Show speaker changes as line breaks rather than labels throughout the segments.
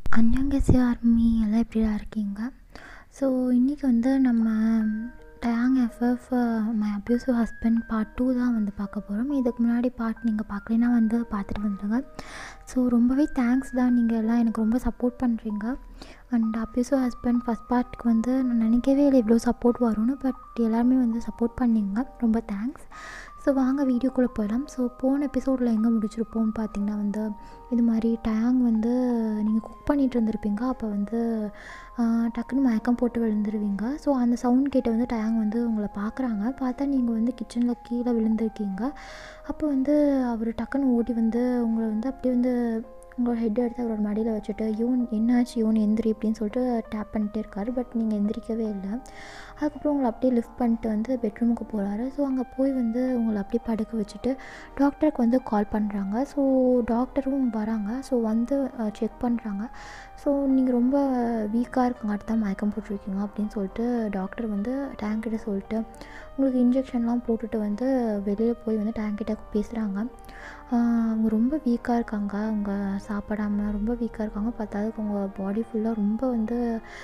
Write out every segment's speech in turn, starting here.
அன்யங்கசியா army எல்லாம் எப்படிடா இருக்கீங்க ஸோ இன்றைக்கி வந்து நம்ம டயாங் எஃப்எஃப் my abusive husband part two தான் வந்து பார்க்க போகிறோம் இதுக்கு முன்னாடி பார்ட் நீங்கள் பார்க்கலைன்னா வந்து பார்த்துட்டு வந்துடுங்க ஸோ ரொம்பவே தேங்க்ஸ் தான் நீங்கள் எல்லாம் எனக்கு ரொம்ப சப்போர்ட் பண்ணுறீங்க அண்ட் அப்யூசிவ் ஹஸ்பண்ட் ஃபஸ்ட் பார்ட்டுக்கு வந்து நான் நினைக்கவே இல்லை இவ்வளோ சப்போர்ட் வரும்னு பட் எல்லாருமே வந்து சப்போர்ட் பண்ணீங்க ரொம்ப தேங்க்ஸ் ஸோ வாங்க வீடியோக்குள்ளே போயிடலாம் ஸோ போன எபிசோடில் எங்கே முடிச்சிருப்போம்னு பார்த்தீங்கன்னா வந்து இது மாதிரி டயாங் வந்து நீங்கள் குக் பண்ணிகிட்டு இருந்திருப்பீங்க அப்போ வந்து டக்குன்னு மயக்கம் போட்டு விழுந்துருவீங்க ஸோ அந்த சவுண்ட் கேட்டு வந்து டயாங் வந்து உங்களை பார்க்குறாங்க பார்த்தா நீங்கள் வந்து கிச்சனில் கீழே விழுந்திருக்கீங்க அப்போ வந்து அவர் டக்குன்னு ஓடி வந்து உங்களை வந்து அப்படியே வந்து உங்களோட ஹெட் எடுத்து அவரோட மடியில் வச்சுட்டு யூன் என்னாச்சு யூன் எந்திரி அப்படின்னு சொல்லிட்டு டேப் பண்ணிட்டே இருக்காரு பட் நீங்கள் எந்திரிக்கவே இல்லை அதுக்கப்புறம் உங்களை அப்படியே லிஃப்ட் பண்ணிட்டு வந்து பெட்ரூமுக்கு போகிறாரு ஸோ அங்கே போய் வந்து உங்களை அப்படியே படுக்க வச்சுட்டு டாக்டருக்கு வந்து கால் பண்ணுறாங்க ஸோ டாக்டரும் வராங்க ஸோ வந்து செக் பண்ணுறாங்க ஸோ நீங்கள் ரொம்ப வீக்காக இருக்குங்காட்டி தான் மயக்கம் போட்டிருக்கீங்க அப்படின்னு சொல்லிட்டு டாக்டர் வந்து டேங்கிட்ட சொல்லிட்டு உங்களுக்கு இன்ஜெக்ஷன்லாம் போட்டுட்டு வந்து வெளியில் போய் வந்து டேங்கிட்ட பேசுகிறாங்க அவங்க ரொம்ப வீக்காக இருக்காங்க அவங்க சாப்பிடாம ரொம்ப வீக்காக இருக்காங்க பார்த்தாதுக்கு உங்கள் பாடி ஃபுல்லாக ரொம்ப வந்து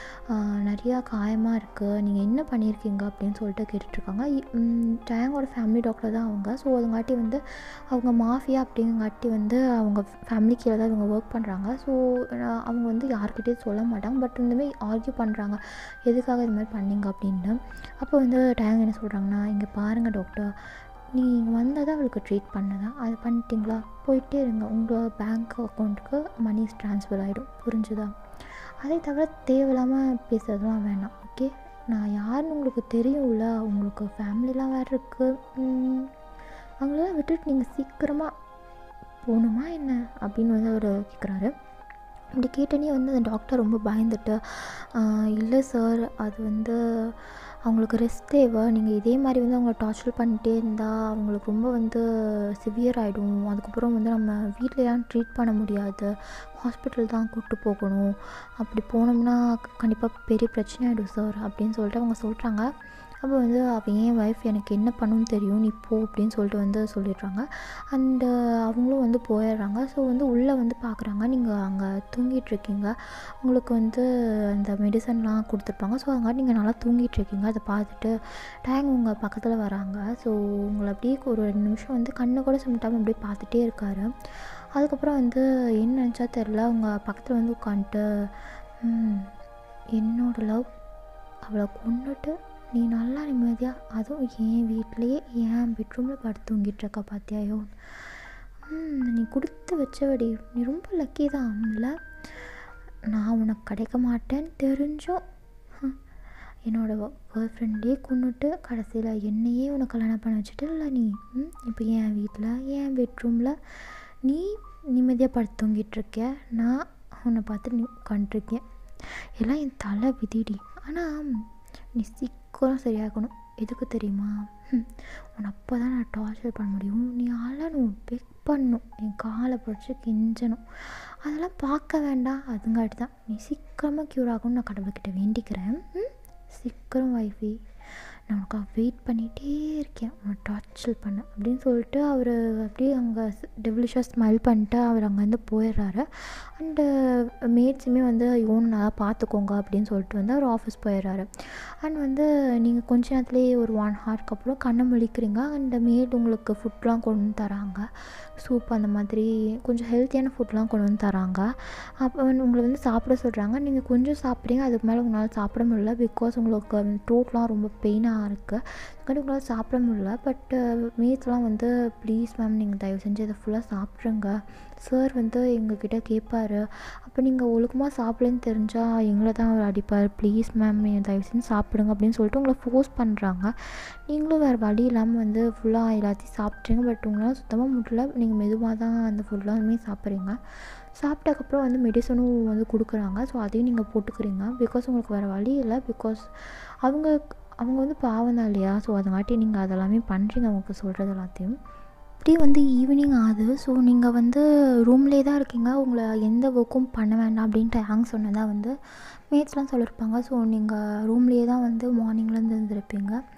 நிறையா காயமாக இருக்குது நீங்கள் என்ன பண்ணியிருக்கீங்க அப்படின்னு சொல்லிட்டு கேட்டுட்ருக்காங்க டேங்கோட ஃபேமிலி டாக்டர் தான் அவங்க ஸோ அதுங்காட்டி வந்து அவங்க மாஃபியா அப்படிங்காட்டி வந்து அவங்க ஃபேமிலி கீழே தான் இவங்க ஒர்க் பண்ணுறாங்க ஸோ அவங்க வந்து யார்கிட்டயும் சொல்ல மாட்டாங்க பட் இந்தமாதிரி ஆர்கியூ பண்ணுறாங்க எதுக்காக இது மாதிரி பண்ணீங்க அப்படின்னு அப்போ வந்து டேங் என்ன சொல்கிறாங்கன்னா இங்கே பாருங்கள் டாக்டர் நீங்கள் வந்தால் தான் அவளுக்கு ட்ரீட் பண்ணதான் அது பண்ணிட்டீங்களா போயிட்டே இருங்க உங்கள் பேங்க் அக்கௌண்ட்டுக்கு மணிஸ் ட்ரான்ஸ்ஃபர் ஆகிடும் புரிஞ்சுதா அதே தவிர தேவையில்லாமல் பேசுறதுலாம் வேணாம் ஓகே நான் யாருன்னு உங்களுக்கு தெரியும்ல உங்களுக்கு ஃபேமிலிலாம் வேறு இருக்குது அவங்களெல்லாம் விட்டுட்டு நீங்கள் சீக்கிரமாக போகணுமா என்ன அப்படின்னு வந்து அவர் கேட்குறாரு இப்படி கேட்டனே வந்து அந்த டாக்டர் ரொம்ப பயந்துட்டு இல்லை சார் அது வந்து அவங்களுக்கு ரெஸ்ட் தேவை நீங்கள் இதே மாதிரி வந்து அவங்கள டார்ச்சர் பண்ணிகிட்டே இருந்தால் அவங்களுக்கு ரொம்ப வந்து சிவியர் ஆகிடும் அதுக்கப்புறம் வந்து நம்ம வீட்டிலலாம் ட்ரீட் பண்ண முடியாது ஹாஸ்பிட்டல் தான் கூப்பிட்டு போகணும் அப்படி போனோம்னா கண்டிப்பாக பெரிய பிரச்சனை ஆகிடும் சார் அப்படின்னு சொல்லிட்டு அவங்க சொல்கிறாங்க அப்போ வந்து அவள் என் ஒய்ஃப் எனக்கு என்ன பண்ணணும்னு தெரியும் நீ போ அப்படின்னு சொல்லிட்டு வந்து சொல்லிடுறாங்க அண்டு அவங்களும் வந்து போயிடுறாங்க ஸோ வந்து உள்ளே வந்து பார்க்குறாங்க நீங்கள் அங்கே தூங்கிட்டுருக்கீங்க உங்களுக்கு வந்து அந்த மெடிசன்லாம் கொடுத்துருப்பாங்க ஸோ அதங்காட்டி நீங்கள் நல்லா தூங்கிட்டுருக்கீங்க அதை பார்த்துட்டு டேங் உங்கள் பக்கத்தில் வராங்க ஸோ உங்களை அப்படியே ஒரு ரெண்டு நிமிஷம் வந்து கண்ணு கூட சிமிட்டாமல் அப்படியே பார்த்துட்டே இருக்காரு அதுக்கப்புறம் வந்து என்ன நினச்சா தெரில அவங்க பக்கத்தில் வந்து உட்காந்துட்டு என்னோட லவ் அவளை கொண்டுட்டு நீ நல்லா நிம்மதியாக அதுவும் என் வீட்லேயே என் பெட்ரூமில் படுத்து தூங்கிட்டுருக்க பார்த்தியாயோ நீ கொடுத்து வச்சவடி நீ ரொம்ப லக்கி தான் இல்லை நான் உனக்கு கிடைக்க மாட்டேன்னு தெரிஞ்சும் என்னோடய கேர்ள் ஃப்ரெண்டே கொண்டுட்டு கடைசியில் என்னையே உனக்கு கல்யாணம் பண்ண வச்சுட்டு இல்லை நீ இப்போ என் வீட்டில் என் பெட்ரூமில் நீ நிம்மதியாக படுத்து தூங்கிட்டுருக்க நான் உன்னை பார்த்து நீ உட்காண்ட்ருக்கேன் எல்லாம் என் தலை விதிடி ஆனால் நீ சீக்கிரம் சரியாகணும் எதுக்கு தெரியுமா உன் அப்போ தான் நான் டார்ச்சர் பண்ண முடியும் நீ அழணும் பெக் பண்ணணும் என் காலை பிடிச்சி கெஞ்சணும் அதெல்லாம் பார்க்க வேண்டாம் அதுங்காட்டி தான் நீ சீக்கிரமாக க்யூர் ஆகும்னு நான் கடவுள்கிட்ட வேண்டிக்கிறேன் சீக்கிரம் வைஃபி நான் உனக்காக வெயிட் பண்ணிகிட்டே இருக்கேன் உன்னை டார்ச்சர் பண்ண அப்படின்னு சொல்லிட்டு அவர் அப்படியே அங்கே டெவலிஷாக ஸ்மைல் பண்ணிட்டு அவர் அங்கேருந்து போயிடுறாரு அண்டு மேட்ஸுமே வந்து இவன் நல்லா பார்த்துக்கோங்க அப்படின்னு சொல்லிட்டு வந்து அவர் ஆஃபீஸ் போயிடுறாரு அண்ட் வந்து நீங்கள் கொஞ்ச நேரத்துலேயே ஒரு ஒன் ஹவருக்கு அப்புறம் கண்ணை முழிக்கிறீங்க அண்ட் மேட் உங்களுக்கு ஃபுட்லாம் கொண்டு வந்து தராங்க சூப் அந்த மாதிரி கொஞ்சம் ஹெல்த்தியான ஃபுட்லாம் கொண்டு வந்து தராங்க அப்போ வந்து உங்களை வந்து சாப்பிட சொல்கிறாங்க நீங்கள் கொஞ்சம் சாப்பிட்றீங்க அதுக்கு மேலே உங்களால் சாப்பிட முடியல பிகாஸ் உங்களுக்கு த்ரோட்லாம் ரொம்ப பெயினாக இருக்குது அதுக்காண்டி உங்களால் சாப்பிட முடியல பட்டு மேட்ஸ்லாம் வந்து ப்ளீஸ் மேம் நீங்கள் தயவு செஞ்சு இதை ஃபுல்லாக சாப்பிட்ருங்க சார் வந்து எங்ககிட்ட கேட்பாரு அப்போ நீங்கள் ஒழுக்கமாக சாப்பிடலன்னு தெரிஞ்சால் எங்களை தான் அவர் அடிப்பார் ப்ளீஸ் மேம் நீங்கள் தயவு செஞ்சு சாப்பிடுங்க அப்படின்னு சொல்லிட்டு உங்களை ஃபோர்ஸ் பண்ணுறாங்க நீங்களும் வேறு வழி இல்லாமல் வந்து ஃபுல்லாக எல்லாத்தையும் சாப்பிட்றீங்க பட் உங்களால் சுத்தமாக முடியல நீங்கள் மெதுவாக தான் அந்த ஃபுல்லாமே சாப்பிட்றீங்க சாப்பிட்டதுக்கப்புறம் வந்து மெடிசனும் வந்து கொடுக்குறாங்க ஸோ அதையும் நீங்கள் போட்டுக்கிறீங்க பிகாஸ் உங்களுக்கு வேறு வழி இல்லை பிகாஸ் அவங்க அவங்க வந்து பாவம் தான் இல்லையா ஸோ அதங்காட்டி நீங்கள் அதெல்லாமே பண்ணுறீங்க அவங்களுக்கு சொல்கிறது எல்லாத்தையும் அப்படியே வந்து ஈவினிங் ஆகுது ஸோ நீங்கள் வந்து ரூம்லேயே தான் இருக்கீங்க உங்களை எந்த ஒர்க்கும் பண்ண வேண்டாம் அப்படின்ட்டு ஹேங் சொன்னதாக வந்து மேட்ஸ்லாம் சொல்லியிருப்பாங்க ஸோ நீங்கள் ரூம்லேயே தான் வந்து மார்னிங்லேருந்து இருந்திருப்பீங்க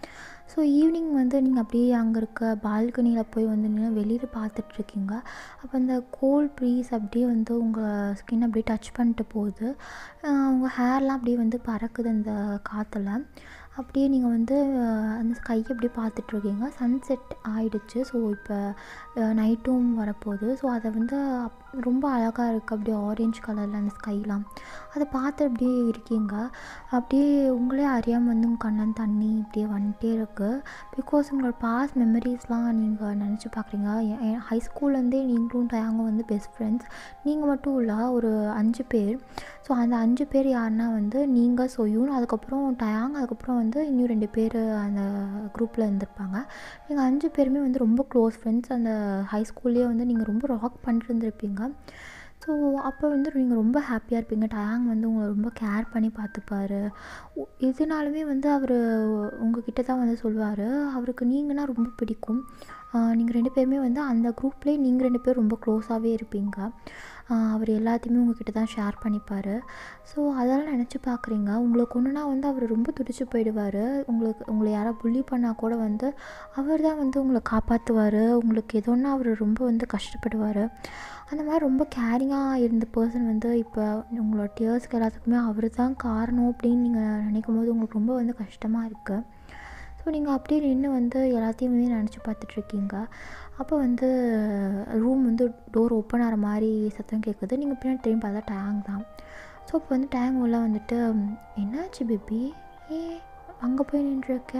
ஸோ ஈவினிங் வந்து நீங்கள் அப்படியே அங்கே இருக்க பால்கனியில் போய் வந்து நின்று வெளியில் பார்த்துட்ருக்கீங்க அப்போ அந்த கோல்ட் ப்ரீஸ் அப்படியே வந்து உங்கள் ஸ்கின் அப்படியே டச் பண்ணிட்டு போகுது உங்கள் ஹேர்லாம் அப்படியே வந்து பறக்குது அந்த காற்றுல அப்படியே நீங்கள் வந்து அந்த ஸ்கை அப்படியே பார்த்துட்ருக்கீங்க சன்செட் ஆயிடுச்சு ஸோ இப்போ நைட்டும் வரப்போகுது ஸோ அதை வந்து அப் ரொம்ப அழகாக இருக்குது அப்படியே ஆரேஞ்ச் கலரில் அந்த ஸ்கைலாம் அதை பார்த்து அப்படியே இருக்கீங்க அப்படியே உங்களே அறியாமல் வந்து உங்கள் கண்ணன் தண்ணி இப்படியே வந்துட்டே இருக்குது பிகாஸ் உங்களோட பாஸ் மெமரிஸ்லாம் நீங்கள் நினச்சி பார்க்குறீங்க ஹை ஸ்கூல்லேருந்தே நீங்களும் டயாங்கும் வந்து பெஸ்ட் ஃப்ரெண்ட்ஸ் நீங்கள் மட்டும் இல்லை ஒரு அஞ்சு பேர் ஸோ அந்த அஞ்சு பேர் யாருன்னா வந்து நீங்கள் சொயூன் அதுக்கப்புறம் டயாங் அதுக்கப்புறம் வந்து இன்னும் ரெண்டு பேர் அந்த குரூப்பில் இருந்திருப்பாங்க நீங்கள் அஞ்சு பேருமே வந்து ரொம்ப க்ளோஸ் ஃப்ரெண்ட்ஸ் அந்த ஹை ஸ்கூல்லேயே வந்து நீங்கள் ரொம்ப ராக் பண்ணிட்டு இருந்திருப்பீங்க ஸோ அப்போ வந்து நீங்கள் ரொம்ப ஹாப்பியாக இருப்பீங்க டயாங் வந்து உங்களை ரொம்ப கேர் பண்ணி பார்த்துப்பாரு எதுனாலுமே வந்து அவர் உங்ககிட்ட தான் வந்து சொல்லுவார் அவருக்கு நீங்கன்னா ரொம்ப பிடிக்கும் நீங்கள் ரெண்டு பேருமே வந்து அந்த குரூப்லேயே நீங்கள் ரெண்டு பேரும் ரொம்ப க்ளோஸாகவே இருப்பீங்க அவர் எல்லாத்தையுமே உங்ககிட்ட தான் ஷேர் பண்ணிப்பார் ஸோ அதெல்லாம் நினச்சி பார்க்குறீங்க உங்களுக்கு ஒன்றுனா வந்து அவர் ரொம்ப துடிச்சு போயிடுவார் உங்களுக்கு உங்களை யாராவது புள்ளி பண்ணால் கூட வந்து அவர் தான் வந்து உங்களை காப்பாற்றுவார் உங்களுக்கு எதோன்னா அவர் ரொம்ப வந்து கஷ்டப்படுவார் அந்த மாதிரி ரொம்ப கேரிங்காக இருந்த பர்சன் வந்து இப்போ உங்களோட டியர்ஸ்க்கு எல்லாத்துக்குமே அவர் தான் காரணம் அப்படின்னு நீங்கள் நினைக்கும் போது உங்களுக்கு ரொம்ப வந்து கஷ்டமாக இருக்குது ஸோ நீங்கள் அப்படியே நின்று வந்து எல்லாத்தையுமே நினச்சி பார்த்துட்ருக்கீங்க அப்போ வந்து ரூம் வந்து டோர் ஓப்பன் ஆகிற மாதிரி சத்தம் கேட்குது நீங்கள் பின்னாடி திரும்பி பார்த்தா டேங் தான் ஸோ இப்போ வந்து டேங் உள்ள வந்துட்டு என்னாச்சு பேபி ஏ அங்கே போய் நின்றுருக்க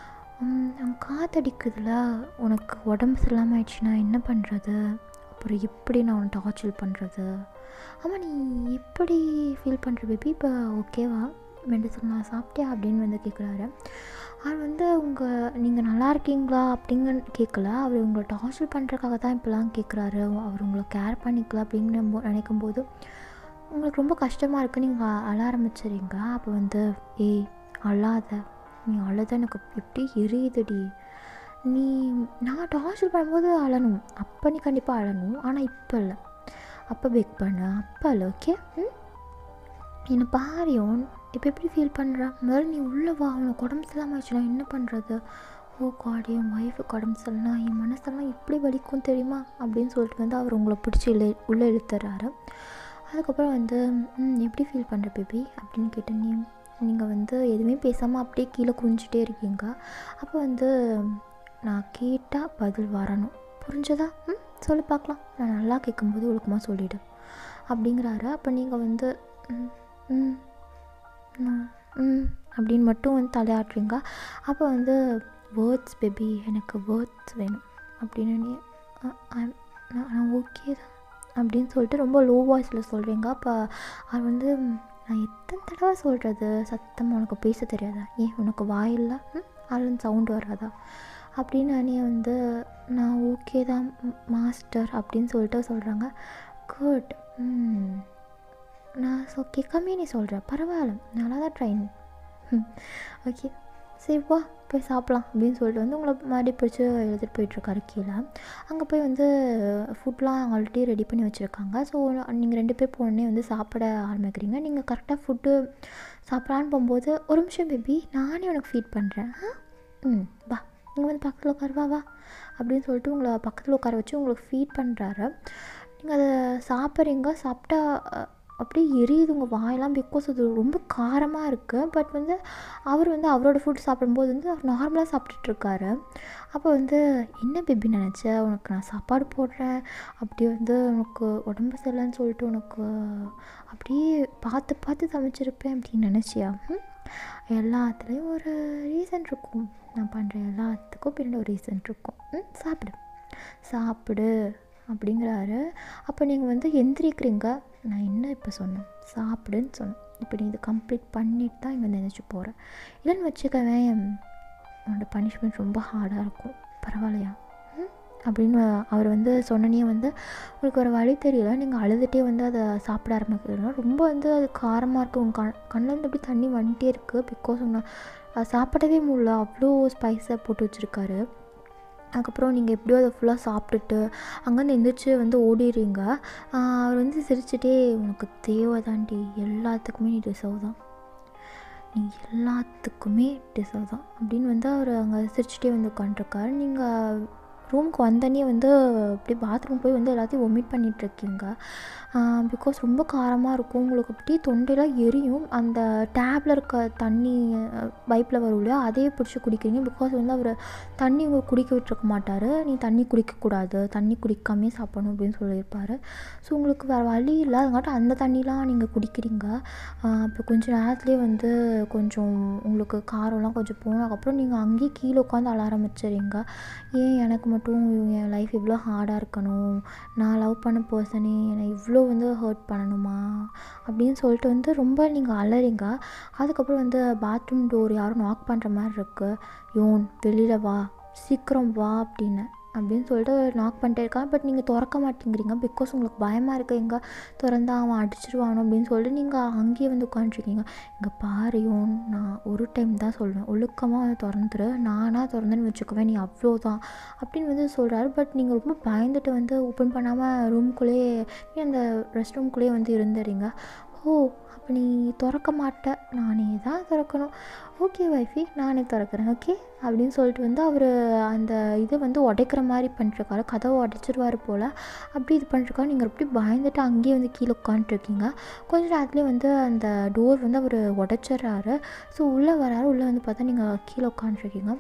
அங்கே காற்றடிக்குதுல உனக்கு உடம்பு சரியில்லாமல் ஆயிடுச்சுன்னா என்ன பண்ணுறது அப்புறம் எப்படி நான் உன்னை டார்ச்சர் பண்ணுறது ஆமாம் நீ எப்படி ஃபீல் பண்ணுற பேபி இப்போ ஓகேவா மெடிசன் நான் சாப்பிட்டியா அப்படின்னு வந்து கேட்குறாரு அவர் வந்து உங்கள் நீங்கள் நல்லா இருக்கீங்களா அப்படிங்க கேட்கல அவர் உங்களை டார்ச்சர் பண்ணுறதுக்காக தான் இப்போலாம் கேட்குறாரு அவர் உங்களை கேர் பண்ணிக்கல அப்படின்னு நினைக்கும் போது உங்களுக்கு ரொம்ப கஷ்டமாக இருக்குது நீங்கள் அழ ஆரம்பிச்சிடுறீங்க அப்போ வந்து ஏய் அழாத நீ அழுத எனக்கு எப்படி எரியுதுடி நீ நான் டார்ச்சர் பண்ணும்போது அழணும் அப்போ நீ கண்டிப்பாக அழணும் ஆனால் இப்போ இல்லை அப்போ பெக் பண்ண அப்போ இல்லை ஓகே ம் என்னை பாரியோன் இப்போ எப்படி ஃபீல் பண்ணுற முதல்ல நீ உள்ளே வா உனக்கு உடம்பு சரியில்லாமல் ஆச்சுன்னா என்ன பண்ணுறது ஓ காடி என் ஒய்ஃபுக்கு உடம்பு சரியில்லைனா என் மனசெல்லாம் எப்படி வலிக்கும் தெரியுமா அப்படின்னு சொல்லிட்டு வந்து அவர் உங்களை பிடிச்சி இழு உள்ளே இழுத்துறாரு அதுக்கப்புறம் வந்து ம் எப்படி ஃபீல் பண்ணுற பேபி அப்படின்னு கேட்டு நீ நீங்கள் வந்து எதுவுமே பேசாமல் அப்படியே கீழே குனிஞ்சிட்டே இருக்கீங்க அப்போ வந்து நான் கேட்டால் பதில் வரணும் புரிஞ்சதா ம் சொல்லி பார்க்கலாம் நான் நல்லா கேட்கும்போது ஒழுக்கமாக சொல்லிவிடு அப்படிங்கிறாரு அப்போ நீங்கள் வந்து ம் ம் ம் அப்படின்னு மட்டும் வந்து தலையாட்டுறீங்க அப்போ வந்து வேர்ட்ஸ் பேபி எனக்கு வேர்ட்ஸ் வேணும் அப்படின்னு நீ நான் ஓகே தான் அப்படின்னு சொல்லிட்டு ரொம்ப லோ வாய்ஸில் சொல்கிறீங்க அப்போ அவர் வந்து நான் எத்தனை தடவை சொல்கிறது சத்தம் உனக்கு பேச தெரியாதா ஏன் உனக்கு வாயில்ல அதுலேருந்து சவுண்டு வராதா அப்படின்னு நீ வந்து நான் ஓகே தான் மாஸ்டர் அப்படின்னு சொல்லிட்டு சொல்கிறாங்க குட் நான் ஸோ கேட்காமே நீ சொல்கிற பரவாயில்ல நல்லா தான் ட்ரைன் ஓகே சரி வா போய் சாப்பிட்லாம் அப்படின்னு சொல்லிட்டு வந்து உங்களை மாதிரி பிடிச்சி எழுதிட்டு போயிட்டுருக்காரு கீழே அங்கே போய் வந்து ஃபுட்லாம் ஆல்ரெடி ரெடி பண்ணி வச்சுருக்காங்க ஸோ நீங்கள் ரெண்டு பேர் போனோடனே வந்து சாப்பிட ஆரம்பிக்கிறீங்க நீங்கள் கரெக்டாக ஃபுட்டு சாப்பிட்லான்னு போகும்போது ஒரு நிமிஷம் பேபி நானே உனக்கு ஃபீட் பண்ணுறேன் ம் வா இங்கே வந்து பக்கத்தில் உட்காரு வா வா அப்படின்னு சொல்லிட்டு உங்களை பக்கத்தில் உட்கார வச்சு உங்களுக்கு ஃபீட் பண்ணுறாரு நீங்கள் அதை சாப்பிட்றீங்க சாப்பிட்டா அப்படியே எரியுது உங்கள் வாயெல்லாம் பிகாஸ் அது ரொம்ப காரமாக இருக்குது பட் வந்து அவர் வந்து அவரோட ஃபுட் சாப்பிடும்போது வந்து அவர் நார்மலாக சாப்பிட்டுட்ருக்காரு அப்போ வந்து என்ன பேபி நினச்ச உனக்கு நான் சாப்பாடு போடுறேன் அப்படி வந்து உனக்கு உடம்பு சரியில்லைன்னு சொல்லிட்டு உனக்கு அப்படியே பார்த்து பார்த்து சமைச்சிருப்பேன் அப்படின்னு நினச்சியா எல்லாத்துலேயும் ஒரு ரீசன் இருக்கும் நான் பண்ணுற எல்லாத்துக்கும் பின்னாடி ஒரு ரீசன் இருக்கும் ம் சாப்பிடு சாப்பிடு அப்படிங்கிறாரு அப்போ நீங்கள் வந்து எந்திரிக்கிறீங்க நான் என்ன இப்போ சொன்னேன் சாப்பிடுன்னு சொன்னேன் இப்போ நீ இதை கம்ப்ளீட் பண்ணிட்டு தான் இங்கே நினச்சி போகிறேன் இல்லைன்னு வச்சுக்கவேன் உன்னோட பனிஷ்மெண்ட் ரொம்ப ஹார்டாக இருக்கும் பரவாயில்லையா அப்படின்னு அவர் வந்து சொன்னனே வந்து உங்களுக்கு ஒரு வழி தெரியல நீங்கள் அழுதுகிட்டே வந்து அதை சாப்பிட ஆரம்பிக்கிறீங்க ரொம்ப வந்து அது காரமாக இருக்குது உங்கள் கண் கண்ணில் அப்படி தண்ணி வந்துட்டே இருக்குது பிகாஸ் உங்கள் சாப்பிடவே முடியல அவ்வளோ ஸ்பைஸை போட்டு வச்சுருக்காரு அதுக்கப்புறம் நீங்கள் எப்படியோ அதை ஃபுல்லாக சாப்பிட்டுட்டு அங்கேருந்து எந்திரிச்சு வந்து ஓடிடுறீங்க அவர் வந்து சிரிச்சுட்டே உனக்கு தேவை தாண்டி எல்லாத்துக்குமே நீ ரிசர்வ் தான் நீ எல்லாத்துக்குமே டிசர்வ் தான் அப்படின்னு வந்து அவர் அங்கே சிரிச்சிட்டே வந்து உட்காண்ட்ருக்காரு நீங்கள் ரூமுக்கு வந்தோடனே வந்து அப்படியே பாத்ரூம் போய் வந்து எல்லாத்தையும் ஒமிட் பண்ணிகிட்ருக்கீங்க பிகாஸ் ரொம்ப காரமாக இருக்கும் உங்களுக்கு அப்படியே தொண்டையெல்லாம் எரியும் அந்த டேப்பில் இருக்க தண்ணி பைப்பில் வரும் இல்லையா அதையே பிடிச்சி குடிக்கிறீங்க பிகாஸ் வந்து அவர் தண்ணி உங்களுக்கு குடிக்க விட்டுருக்க மாட்டார் நீ தண்ணி குடிக்கக்கூடாது தண்ணி குடிக்காமே சாப்பிடணும் அப்படின்னு சொல்லியிருப்பார் ஸோ உங்களுக்கு வேறு வழி இல்லை அதுங்காட்டும் அந்த தண்ணிலாம் நீங்கள் குடிக்கிறீங்க இப்போ கொஞ்ச நேரத்துலேயே வந்து கொஞ்சம் உங்களுக்கு காரம்லாம் கொஞ்சம் போனதுக்கப்புறம் நீங்கள் அங்கேயே கீழே உட்காந்து அழ ஆரம்பிச்சிடுறீங்க ஏன் எனக்கு மட்டும் என் லைஃப் இவ்வளோ ஹார்டாக இருக்கணும் நான் லவ் பண்ண பர்சனே என்னை இவ்வளோ வந்து ஹர்ட் பண்ணணுமா அப்படின்னு சொல்லிட்டு வந்து ரொம்ப நீங்கள் அலறீங்க அதுக்கப்புறம் வந்து பாத்ரூம் டோர் யாரும் நாக் பண்ணுற மாதிரி இருக்குது யோன் வெளியில் வா சீக்கிரம் வா அப்படின்னு அப்படின்னு சொல்லிட்டு நாக் பண்ணிட்டே இருக்கான் பட் நீங்கள் திறக்க மாட்டேங்கிறீங்க பிகாஸ் உங்களுக்கு பயமாக இருக்குது எங்கே திறந்தா அவன் அடிச்சிருவானோ அப்படின்னு சொல்லிட்டு நீங்கள் அங்கேயே வந்து உட்காந்துருக்கீங்க இங்கே பாரியோன் நான் ஒரு டைம் தான் சொல்லுவேன் ஒழுக்கமாக வந்து திறந்துரு நானாக திறந்துன்னு வச்சுக்குவேன் நீ அவ்வளோதான் அப்படின்னு வந்து சொல்கிறாரு பட் நீங்கள் ரொம்ப பயந்துட்டு வந்து ஓப்பன் பண்ணாமல் ரூம்குள்ளேயே அந்த ரெஸ்ட் ரூம்குள்ளேயே வந்து இருந்துறீங்க ஓ அப்போ நீ திறக்க மாட்ட நானே தான் திறக்கணும் ஓகே வைஃபி நானே திறக்கிறேன் ஓகே அப்படின்னு சொல்லிட்டு வந்து அவர் அந்த இதை வந்து உடைக்கிற மாதிரி பண்ணிட்டுருக்காரு கதவை உடச்சிருவார் போல் அப்படி இது பண்ணிட்டுருக்காரு நீங்கள் அப்படி பயந்துட்டு அங்கேயே வந்து கீழே உட்காந்துட்ருக்கீங்க கொஞ்ச நேரத்துலேயே வந்து அந்த டோர் வந்து அவர் உடச்சிட்றாரு ஸோ உள்ளே வராரு உள்ளே வந்து பார்த்தா நீங்கள் கீழே உட்காந்துருக்கீங்க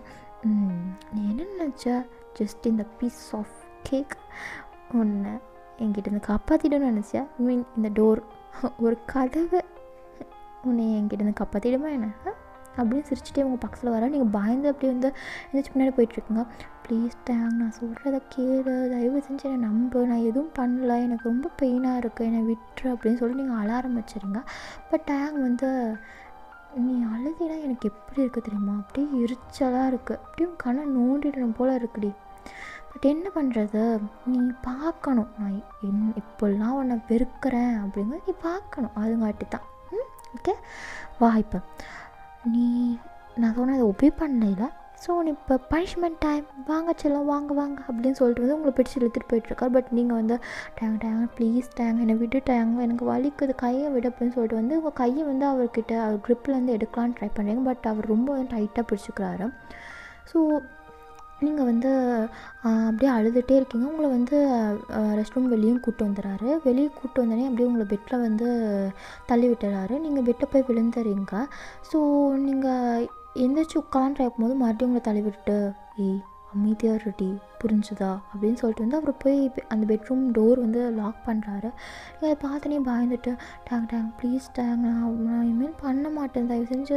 நீ என்ன நினச்ச ஜஸ்ட் இந்த பீஸ் ஆஃப் கேக் ஒன்று என்கிட்ட இருந்து காப்பாற்றிடும்னு நினச்சேன் மீன் இந்த டோர் ஒரு கதவை உன்னை என்கிட்ட இருந்து காப்பாற்றிடுமா என்ன அப்படின்னு சிரிச்சுட்டே உங்கள் பக்கத்தில் வர நீங்கள் பயந்து அப்படியே வந்து எந்திரிச்சு முன்னாடி போயிட்டுருக்குங்க ப்ளீஸ் டேங் நான் சொல்கிறத கேளு தயவு செஞ்சு என்னை நம்பு நான் எதுவும் பண்ணல எனக்கு ரொம்ப பெயினாக இருக்குது என்னை விட்டுரு அப்படின்னு சொல்லி நீங்கள் அழ ஆரம்பிச்சிடுங்க பட் டேங் வந்து நீ அழுதினா எனக்கு எப்படி இருக்குது தெரியுமா அப்படியே எரிச்சலாக இருக்குது அப்படியும் கண்ணை நோண்டிடணும் போல் இருக்குடி பட் என்ன பண்ணுறது நீ பார்க்கணும் நான் என் இப்போல்லாம் உன்னை வெறுக்கிறேன் அப்படிங்கிறது நீ பார்க்கணும் அதுங்காட்டி தான் ம் ஓகே வா இப்போ நீ நான் சொன்னதை ஒபே பண்ணல ஸோ நீ இப்போ பனிஷ்மெண்ட் டைம் வாங்க செல்லம் வாங்க வாங்க அப்படின்னு சொல்லிட்டு வந்து உங்களை பிடிச்சி இழுத்துட்டு போயிட்டுருக்காரு பட் நீங்கள் வந்து டேங் டேங் ப்ளீஸ் டேங் என்னை விட்டு டேங் எனக்கு வலிக்குது கையை விட அப்படின்னு சொல்லிட்டு வந்து உங்கள் கையை வந்து அவர்கிட்ட அவர் க்ரிப்லேருந்து எடுக்கலான்னு ட்ரை பண்ணுறீங்க பட் அவர் ரொம்ப வந்து டைட்டாக பிடிச்சிக்கிறாரு ஸோ நீங்கள் வந்து அப்படியே அழுதுகிட்டே இருக்கீங்க உங்களை வந்து ரெஸ்ட் ரூம் வெளியும் கூப்பிட்டு வந்துடுறாரு வெளியே கூப்பிட்டு வந்தோடனே அப்படியே உங்களை பெட்டில் வந்து தள்ளி விட்டுறாரு நீங்கள் பெட்டில் போய் விழுந்துறீங்க ஸோ நீங்கள் எந்திரிச்சு உட்காந்து ட்ரை போது மறுபடியும் உங்களை தள்ளி விட்டுட்டு ஏய் அமைதியாக ரெடி புரிஞ்சுதா அப்படின்னு சொல்லிட்டு வந்து அவர் போய் அந்த பெட்ரூம் டோர் வந்து லாக் பண்ணுறாரு அதை பார்த்தனே பயந்துட்டு டேங் டேங் ப்ளீஸ் டேங் நான் நான் இனிமேல் பண்ண மாட்டேன் தயவு செஞ்சு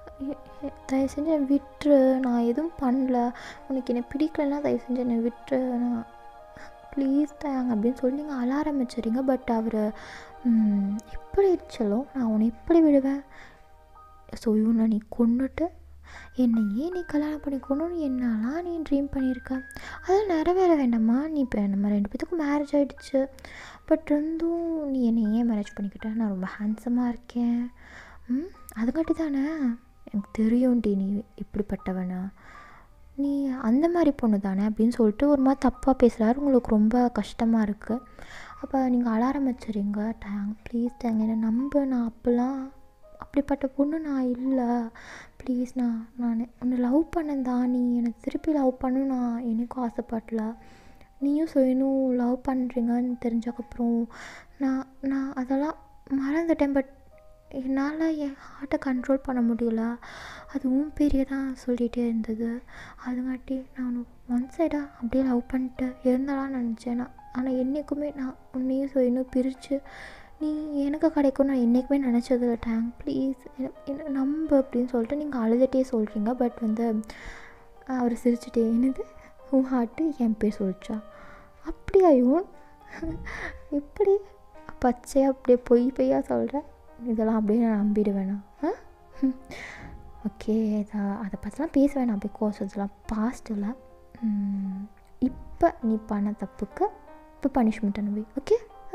தயவு செஞ்சு என்னை விட்டுரு நான் எதுவும் பண்ணல உனக்கு என்னை பிடிக்கலன்னா தயவு செஞ்சு என்னை விட்டுரு நான் ப்ளீஸ் டேங் அப்படின்னு சொல்லி நீங்கள் அழ ஆரம்பிச்சிடுங்க பட் அவர் எப்படி இருச்சலோ நான் உன்னை எப்படி விடுவேன் ஸோ இவனை நீ கொண்டுட்டு என்னை ஏன் நீ கல்யாணம் பண்ணிக்கணும்னு என்னெல்லாம் நீ ட்ரீம் பண்ணியிருக்க அதெல்லாம் நிறைவேற வேண்டாமா நீ இப்போ நம்ம ரெண்டு பேத்துக்கும் மேரேஜ் ஆகிடுச்சு பட் இருந்தும் நீ என்னை ஏன் மேரேஜ் பண்ணிக்கிட்ட நான் ரொம்ப ஹேண்ட்ஸமாக இருக்கேன் ம் அதுக்காட்டி தானே எனக்கு தெரியும்டி நீ இப்படிப்பட்டவனா நீ அந்த மாதிரி பொண்ணு தானே அப்படின்னு சொல்லிட்டு ஒரு மாதிரி தப்பாக பேசுகிறாரு உங்களுக்கு ரொம்ப கஷ்டமாக இருக்குது அப்போ நீங்கள் அழ ஆரம்பிச்சிடுங்க டேங் ப்ளீஸ் டேங் என்னை நம்பு நான் அப்போல்லாம் அப்படிப்பட்ட பொண்ணு நான் இல்லை ப்ளீஸ் நான் நான் உன்னை லவ் பண்ணேன் தான் நீ எனக்கு திருப்பி லவ் பண்ணு நான் எனக்கும் ஆசைப்படல நீயும் சொல்லணும் லவ் பண்ணுறீங்கன்னு தெரிஞ்சக்கப்புறம் நான் நான் அதெல்லாம் மறந்துட்டேன் பட் என்னால் என் ஹார்ட்டை கண்ட்ரோல் பண்ண முடியல அதுவும் பெரிய தான் சொல்லிகிட்டே இருந்தது அதுங்காட்டி நான் ஒன் சைடாக அப்படியே லவ் பண்ணிட்டு இருந்தாலாம் நினச்சேன் நான் ஆனால் என்றைக்குமே நான் உன்னையும் சொல்லணும் பிரித்து நீ எனக்கு கிடைக்கும் நான் என்றைக்குமே நினச்சதில்ல டேங்க் ப்ளீஸ் என்ன நம்பு அப்படின்னு சொல்லிட்டு நீங்கள் அழுதுகிட்டே சொல்கிறீங்க பட் வந்து அவர் சிரிச்சுட்டே என்னது உன் ஹார்ட்டு என் பேர் சொல்லிச்சா அப்படியா இவன் இப்படி பச்சையாக அப்படியே பொய் பொய்யா சொல்கிறேன் இதெல்லாம் அப்படியே நான் நம்பிடுவேனா ஆ ஓகே இதை அதை பற்றிலாம் பேச வேணாம் பிகாஸ் அதெல்லாம் பாஸ்ட்டில் இப்போ நீ பண்ண தப்புக்கு இப்போ பனிஷ்மெண்ட் அனுபவி ஓகே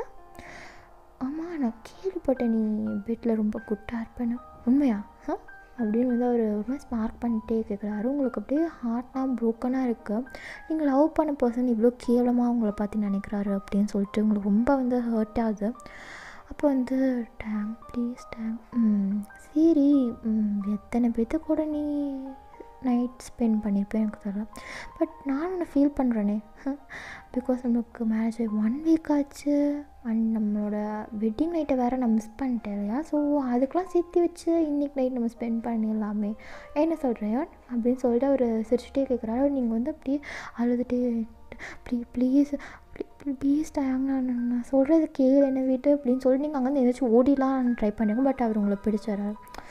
ஆமாம் நான் கேள்விப்பட்டேன் நீ பெட்டில் ரொம்ப குட்டாக இருப்பேன்னு உண்மையா ஆ அப்படின்னு வந்து அவர் ஒரு மாதிரி ஸ்மார்க் பண்ணிட்டே கேட்குறாரு உங்களுக்கு அப்படியே ஹார்ட்லாம் ப்ரோக்கனாக இருக்குது நீங்கள் லவ் பண்ண பர்சன் இவ்வளோ கேவலமாக உங்களை பார்த்து நினைக்கிறாரு அப்படின்னு சொல்லிட்டு உங்களுக்கு ரொம்ப வந்து ஹர்ட் ஆகுது அப்போ வந்து டேங் ப்ளீஸ் டேங் ம் சரி ம் எத்தனை பேர்த்து கூட நீ நைட் ஸ்பெண்ட் பண்ணியிருப்பேன் எனக்கு தெரியல பட் நான் ஒன்று ஃபீல் பண்ணுறேனே பிகாஸ் நம்மளுக்கு மேரேஜ் ஒன் வீக் ஆச்சு அண்ட் நம்மளோட வெட்டிங் நைட்டை வேறு நான் மிஸ் பண்ணிட்டேன் இல்லையா ஸோ அதுக்கெலாம் சேர்த்து வச்சு இன்றைக்கி நைட் நம்ம ஸ்பெண்ட் பண்ணிடலாமே என்ன சொல்கிறேன் அப்படின்னு சொல்லிட்டு அவர் சிரிச்சுட்டே கேட்குறாரு நீங்கள் வந்து அப்படியே அழுதுகிட்டே ப்ளீ ப்ளீஸ் ப்ளீஸ் டேங்க நான் சொல்கிறது கேளு என்னை விட்டு அப்படின்னு சொல்லிட்டு நீங்கள் அங்கேருந்து ஏதாச்சும் ஓடிலாம் ட்ரை பண்ணுங்க பட் அவர் உங்களை பிடிச்சாரு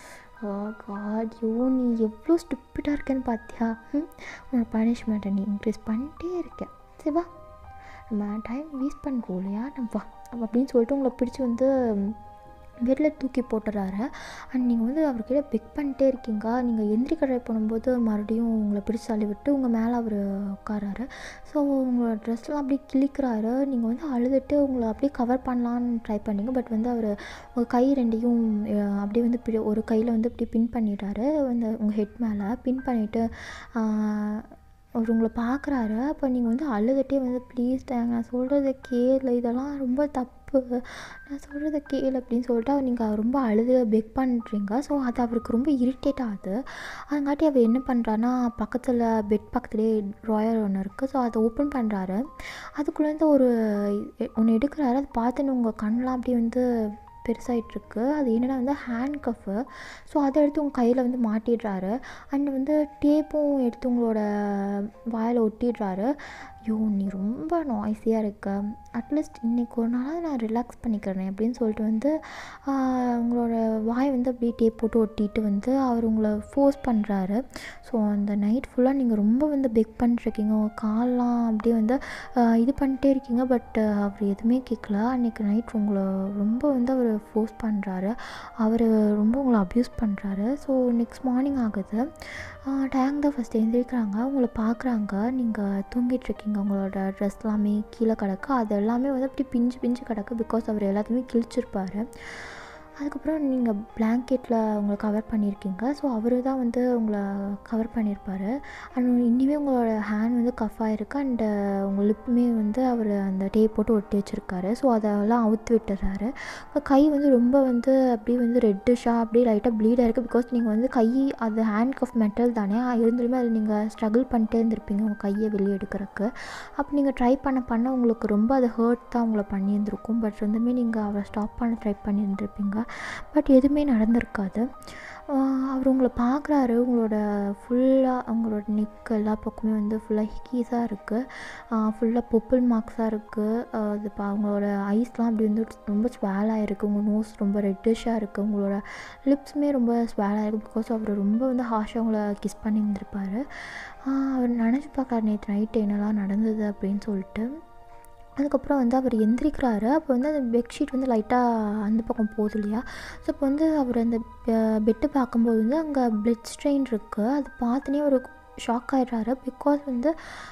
காட் யோ நீ எவ்வளோ ஸ்டூப்பிடாக இருக்கேன்னு பார்த்தியா ம் உன்னோட பனிஷ்மெண்ட்டை நீ இன்க்ரீஸ் பண்ணிட்டே இருக்கேன் சரி வா நம்ம டைம் வேஸ்ட் பண்ணுறோம் இல்லையா நம்ம வா அப்படின்னு சொல்லிட்டு உங்களை பிடிச்சி வந்து வெளில தூக்கி போட்டுறாரு அண்ட் நீங்கள் வந்து அவர்கிட்ட பெக் பண்ணிட்டே இருக்கீங்க நீங்கள் எந்திரிக்க ட்ரை பண்ணும்போது மறுபடியும் உங்களை பிடிச்சி தள்ளி விட்டு உங்கள் மேலே அவர் உட்காராரு ஸோ உங்களோட ட்ரெஸ்லாம் அப்படியே கிழிக்கிறாரு நீங்கள் வந்து அழுதுட்டு உங்களை அப்படியே கவர் பண்ணலான்னு ட்ரை பண்ணீங்க பட் வந்து அவர் உங்கள் கை ரெண்டையும் அஹ், அப்படியே வந்து இப்படி ஒரு கையில் வந்து இப்படி பின் பண்ணிட்டாரு அந்த உங்கள் ஹெட் மேலே பின் பண்ணிவிட்டு அவர் உங்களை பார்க்குறாரு அப்போ நீங்கள் வந்து அழுதுகிட்டே வந்து ப்ளீஸ் நான் சொல்கிறத கேளு இதெல்லாம் ரொம்ப தப்பு நான் சொல்கிறத கேளு அப்படின்னு சொல்லிட்டு அவர் நீங்கள் ரொம்ப அழுது பெக் பண்ணுறீங்க ஸோ அது அவருக்கு ரொம்ப இரிட்டேட் ஆகுது அதுங்காட்டி அவர் என்ன பண்ணுறாருன்னா பக்கத்தில் பெட் பக்கத்துலேயே ட்ராயர் ஒன்று இருக்குது ஸோ அதை ஓப்பன் பண்ணுறாரு அதுக்குள்ளேருந்து ஒரு ஒன்று எடுக்கிறாரு அதை பார்த்துன்னு உங்கள் கண்ணெலாம் அப்படியே வந்து பெருசாகிட்ருக்கு அது என்னென்னா வந்து ஹேண்ட் கஃப்பு ஸோ அதை எடுத்து உங்கள் கையில் வந்து மாட்டிடுறாரு அண்ட் வந்து டேப்பும் எடுத்து உங்களோட வாயில் ஒட்டிடுறாரு ஐயோ நீ ரொம்ப நாய்ஸியாக இருக்க அட்லீஸ்ட் இன்றைக்கி ஒரு நாள் நான் ரிலாக்ஸ் பண்ணிக்கிறேன் அப்படின்னு சொல்லிட்டு வந்து ஆஹ், உங்களோட வாய் வந்து அப்படியே டேப் போட்டு ஒட்டிட்டு வந்து அவர் உங்களை ஃபோர்ஸ் பண்ணுறாரு ஸோ அந்த நைட் ஃபுல்லாக நீங்கள் ரொம்ப வந்து பெக் பண்ணிட்டுருக்கீங்க உங்கள் கால்லாம் அப்படியே வந்து ஆஹ், இது பண்ணிட்டே இருக்கீங்க பட் அவர் எதுவுமே கேட்கல அன்றைக்கி நைட் உங்களை ரொம்ப வந்து அவர் ஃபோர்ஸ் பண்ணுறாரு அவர் ரொம்ப உங்களை அப்யூஸ் பண்ணுறாரு ஸோ நெக்ஸ்ட் மார்னிங் ஆகுது டேங் தான் ஃபஸ்ட் எழுந்திரிக்கிறாங்க உங்களை பார்க்குறாங்க நீங்கள் தூங்கிட்டு இருக்கீங்க உங்களோட ட்ரெஸ் எல்லாமே கீழே கிடக்கு அது எல்லாமே வந்து அப்படி பிஞ்சு பிஞ்சு கிடக்கு பிகாஸ் அவர் எல்லாத்தையுமே கிழிச்சிருப்பாரு அதுக்கப்புறம் நீங்கள் பிளாங்கெட்டில் உங்களை கவர் பண்ணியிருக்கீங்க ஸோ அவர் தான் வந்து உங்களை கவர் பண்ணியிருப்பாரு அண்ட் இனிமே உங்களோட ஹேண்ட் வந்து கஃப் ஆகிருக்கு அண்டு உங்கள் லிப்புமே வந்து அவர் அந்த டேப் போட்டு ஒட்டி வச்சுருக்காரு ஸோ அதெல்லாம் அவுத்து விட்டுறாரு உங்கள் கை வந்து ரொம்ப வந்து அப்படியே வந்து ரெட்டிஷாக அப்படியே லைட்டாக ப்ளீட் ஆகிருக்கு பிகாஸ் நீங்கள் வந்து கை அது ஹேண்ட் கஃப் மெட்டல் தானே இருந்தாலுமே அது நீங்கள் ஸ்ட்ரகிள் பண்ணிட்டே இருந்திருப்பீங்க உங்கள் கையை வெளியே எடுக்கிறதுக்கு அப்போ நீங்கள் ட்ரை பண்ண பண்ண உங்களுக்கு ரொம்ப அது ஹர்ட் தான் உங்களை பண்ணியிருந்திருக்கும் பட் இருந்துமே நீங்கள் அவரை ஸ்டாப் பண்ண ட்ரை பண்ணியிருந்திருப்பீங்க பட் எதுவுமே நடந்திருக்காது ஆஹ் அவர் உங்களை பார்க்குறாரு உங்களோட ஃபுல்லாக உங்களோட நெக் எல்லா பக்கமே வந்து ஃபுல்லாக ஹிக்கீஸாக இருக்குது ஃபுல்லாக பொப்பிள் மார்க்ஸாக இருக்குது அது பா உங்களோட ஐஸ்லாம் அப்படி வந்து ரொம்ப ஸ்வேலாக இருக்குது உங்கள் நோஸ் ரொம்ப ரெட்டிஷாக இருக்குது உங்களோட லிப்ஸுமே ரொம்ப ஸ்வேலாக இருக்குது பிகாஸ் அவர் ரொம்ப வந்து ஹாஷாக உங்களை கிஸ் பண்ணி இருந்திருப்பாரு ஆஹ் அவர் நினச்சி பார்க்காரு நேற்று நைட்டு என்னெல்லாம் நடந்தது அப்படின்னு சொல்லிட்டு அதுக்கப்புறம் வந்து அவர் எந்திரிக்கிறாரு அப்போ வந்து அந்த பெட்ஷீட் வந்து லைட்டாக அந்த பக்கம் போகுது இல்லையா ஸோ இப்போ வந்து அவர் அந்த பெட்டு பார்க்கும்போது வந்து அங்கே பிளட் ஸ்ட்ரெயின் இருக்குது அது பார்த்துனே ஒரு ஷாக் ஆகிடுறாரு பிகாஸ் வந்து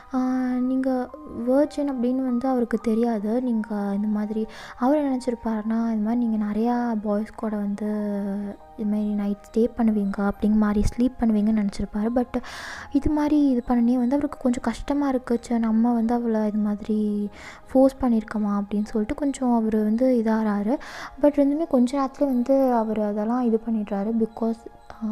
நீங்கள் வேர்ஜின் அப்படின்னு வந்து அவருக்கு தெரியாது நீங்கள் இந்த மாதிரி அவர் நினச்சிருப்பாருன்னா இந்த மாதிரி நீங்கள் நிறையா பாய்ஸ் கூட வந்து இது மாதிரி நைட் ஸ்டே பண்ணுவீங்க அப்படிங்க மாதிரி ஸ்லீப் பண்ணுவீங்கன்னு நினச்சிருப்பாரு பட் இது மாதிரி இது பண்ணனே வந்து அவருக்கு கொஞ்சம் கஷ்டமாக இருக்குச்சு நம்ம வந்து அவளை இது மாதிரி ஃபோர்ஸ் பண்ணியிருக்கோமா அப்படின்னு சொல்லிட்டு கொஞ்சம் அவர் வந்து இதாகிறாரு பட் இருந்துமே கொஞ்ச நேரத்தில் வந்து அவர் அதெல்லாம் இது பண்ணிடுறாரு பிகாஸ்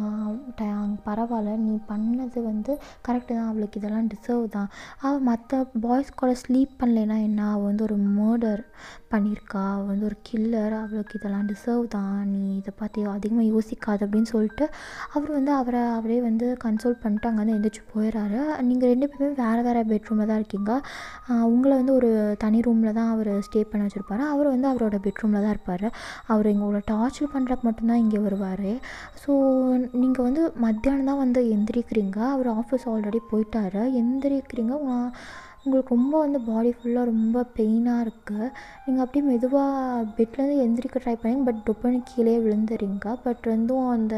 பரவாயில்ல நீ பண்ணது வந்து கரெக்டு தான் அவளுக்கு இதெல்லாம் டிசர்வ் தான் அவள் மற்ற பாய்ஸ் கூட ஸ்லீப் பண்ணலைன்னா என்ன அவள் வந்து ஒரு மர்டர் பண்ணியிருக்கா அவள் வந்து ஒரு கில்லர் அவளுக்கு இதெல்லாம் டிசர்வ் தான் நீ இதை பற்றி அதிகமாக யோசிக்காது அப்படின்னு சொல்லிட்டு அவர் வந்து அவரை அவரே வந்து கன்சோல் பண்ணிட்டு அங்கேருந்து எந்திரிச்சு போயிடுறாரு நீங்கள் ரெண்டு பேருமே வேறு வேறு பெட்ரூமில் தான் இருக்கீங்க ஆஹ் உங்களை வந்து ஒரு தனி ரூமில் தான் அவர் ஸ்டே பண்ண வச்சுருப்பாரு அவர் வந்து அவரோட பெட்ரூமில் தான் இருப்பார் அவர் உங்களை டார்ச்சர் பண்ணுறக்கு மட்டும்தான் இங்கே வருவார் ஸோ நீங்கள் வந்து மத்தியானம் தான் வந்து எந்திரிக்கிறீங்க அவர் ஆஃபீஸ் ஆல்ரெடி போயிட்டாரு எந்திரிக்கிறீங்க உங்க- உங்களுக்கு ரொம்ப வந்து பாடி ஃபுல்லாக ரொம்ப பெயினாக இருக்குது நீங்கள் அப்படியே மெதுவாக பெட்லேருந்து எந்திரிக்க ட்ரை பண்ணீங்க பட் டொப்பனு கீழே விழுந்துறீங்க பட் இருந்தும் அந்த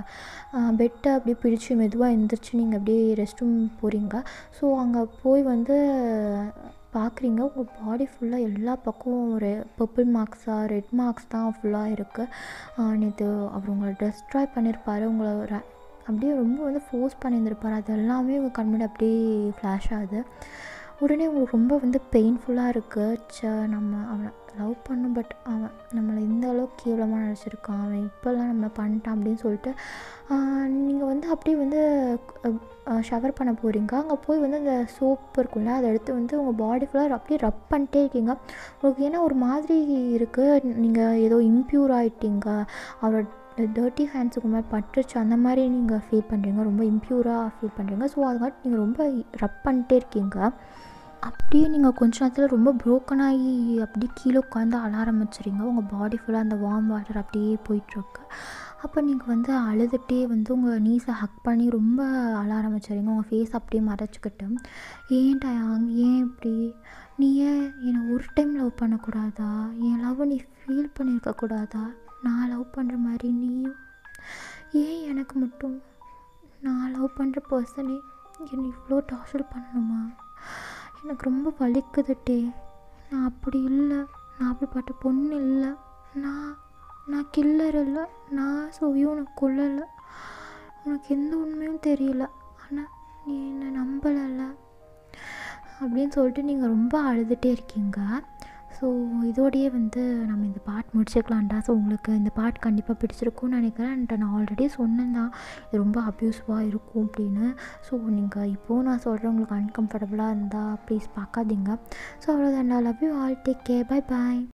பெட்டை அப்படியே பிடிச்சி மெதுவாக எந்திரிச்சு நீங்கள் அப்படியே ரெஸ்ட் ரூம் போகிறீங்க ஸோ அங்கே போய் வந்து பார்க்குறீங்க உங்கள் பாடி ஃபுல்லாக எல்லா பக்கமும் ஒரு பர்பிள் மார்க்ஸாக ரெட் மார்க்ஸ் தான் ஃபுல்லாக இருக்குது நேற்று அவர் உங்களை டெஸ்ட்ராய் பண்ணியிருப்பாரு உங்களை ர- அப்படியே ரொம்ப வந்து ஃபோர்ஸ் பண்ணியிருந்திருப்பாரு அது எல்லாமே உங்கள் கண்முடி அப்படியே ஃப்ளாஷ் ஆகுது உடனே உங்களுக்கு ரொம்ப வந்து பெயின்ஃபுல்லாக இருக்குது ச்ச நம்ம அவனை லவ் பண்ணும் பட் அவன் நம்மளை இந்த அளவுக்கு கேவலமாக நினச்சிருக்கான் அவன் இப்போல்லாம் நம்மளை பண்ணிட்டான் அப்படின்னு சொல்லிட்டு நீங்கள் வந்து அப்படியே வந்து ஷவர் பண்ண போகிறீங்க அங்கே போய் வந்து அந்த சோப் இருக்கும்ல அதை எடுத்து வந்து உங்கள் பாடி ஃபுல்லாக அப்படியே ரப் பண்ணிட்டே இருக்கீங்க உங்களுக்கு ஏன்னா ஒரு மாதிரி இருக்குது நீங்கள் ஏதோ இம்ப்யூர் ஆகிட்டீங்க அவரோட டர்ட்டி ஹேண்ட்ஸுக்கு மேலே பட்டுருச்சு அந்த மாதிரி நீங்கள் ஃபீல் பண்ணுறீங்க ரொம்ப இம்ப்யூராக ஃபீல் பண்ணுறீங்க ஸோ அதுக்காட்டி நீங்கள் ரொம்ப ரப் பண்ணிட்டே இருக்கீங்க அப்படியே நீங்கள் கொஞ்ச நேரத்தில் ரொம்ப ப்ரோக்கன் ஆகி அப்படியே கீழே உட்காந்து அழ ஆரம்பிச்சிடுங்க உங்கள் பாடி ஃபுல்லாக அந்த வார்ம் வாட்டர் அப்படியே போயிட்டுருக்கு அப்போ நீங்கள் வந்து அழுதுகிட்டே வந்து உங்கள் நீஸை ஹக் பண்ணி ரொம்ப அழ ஆரம்பிச்சிடுங்க உங்கள் ஃபேஸ் அப்படியே மறைச்சிக்கிட்டு ஏன்டா ஏன் இப்படி நீ ஏன் என்னை ஒரு டைம் லவ் பண்ணக்கூடாதா என் லவ் நீ ஃபீல் பண்ணியிருக்கக்கூடாதா நான் லவ் பண்ணுற மாதிரி நீயும் ஏன் எனக்கு மட்டும் நான் லவ் பண்ணுற பர்சனே என்னை இவ்வளோ டார்ச்சர் பண்ணணுமா எனக்கு ரொம்ப வலிக்குதுட்டே நான் அப்படி இல்லை நான் அப்படிப்பட்ட பொண்ணு இல்லை நான் நான் கில்லர் இல்லை நான் சோயும் உனக்கு கொல்லலை உனக்கு எந்த உண்மையும் தெரியல ஆனால் நீ என்னை நம்பலைல்ல அப்படின்னு சொல்லிட்டு நீங்கள் ரொம்ப அழுதுகிட்டே இருக்கீங்க ஸோ இதோடையே வந்து நம்ம இந்த பாட் முடிச்சுக்கலாம்டா ஸோ உங்களுக்கு இந்த பாட் கண்டிப்பாக பிடிச்சிருக்கும்னு நினைக்கிறேன் அண்ட் நான் ஆல்ரெடி சொன்னேன் தான் இது ரொம்ப அப்யூசிவாக இருக்கும் அப்படின்னு ஸோ நீங்கள் இப்போது நான் சொல்கிறேன் உங்களுக்கு அன்கம்ஃபர்டபுளாக இருந்தால் ப்ளீஸ் பார்க்காதீங்க ஸோ அவ்வளோதான் love you all take care bye bye